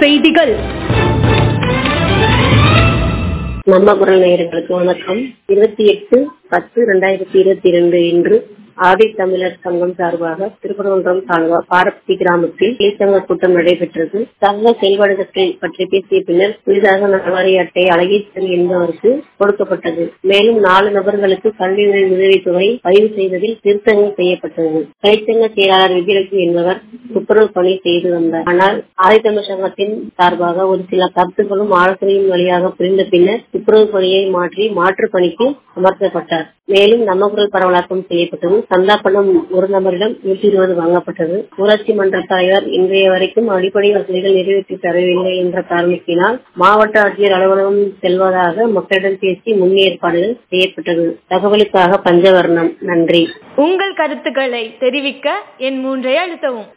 செய்திகள் நம்ம குரல் நேயர்களுக்கு வணக்கம் இருபத்தி எட்டு பத்து ரெண்டாயிரத்தி இருபத்தி இரண்டு இன்று ஆதி தமிழர் சங்கம் சார்பாக திருப்பரங்குன்றம் தாலுகா பாரப்பட்டி கிராமத்தில் இளைச்சங்க கூட்டம் நடைபெற்றது சங்க செயல்பாடுகளை பற்றி பேசிய பின்னர் புதிதாக நலவாரி அட்டை அழகேசன் என்பவருக்கு கொடுக்கப்பட்டது மேலும் நாலு நபர்களுக்கு கல்வி உதவித்தொகை பதிவு செய்ததில் திருத்தங்கள் செய்யப்பட்டது தொழிற்சங்க செயலாளர் விஜயலட்சுமி என்பவர் துப்புரவு பணி செய்து வந்தார் ஆனால் ஆதித்தமிழ் சங்கத்தின் சார்பாக ஒரு சில கருத்துக்களும் ஆலோசனையின் வழியாக புரிந்த பின்னர் துப்புரவு பணியை மாற்றி மாற்று பணிக்கு அமர்த்தப்பட்டார் மேலும் நம்ம குரல் பரவலாக்கம் செய்யப்பட்டது சந்தா பணம் ஒரு நபரிடம் நூற்றி இருபது வாங்கப்பட்டது ஊராட்சி மன்ற தலைவர் இன்றைய வரைக்கும் அடிப்படை வசதிகள் நிறைவேற்றி தரவில்லை என்ற காரணத்தினால் மாவட்ட ஆட்சியர் அலுவலகம் செல்வதாக மக்களிடம் பேசி முன்னேற்பாடுகள் செய்யப்பட்டது தகவலுக்காக பஞ்சவர்ணம் நன்றி உங்கள் கருத்துக்களை தெரிவிக்க என் மூன்றை அழுத்தவும்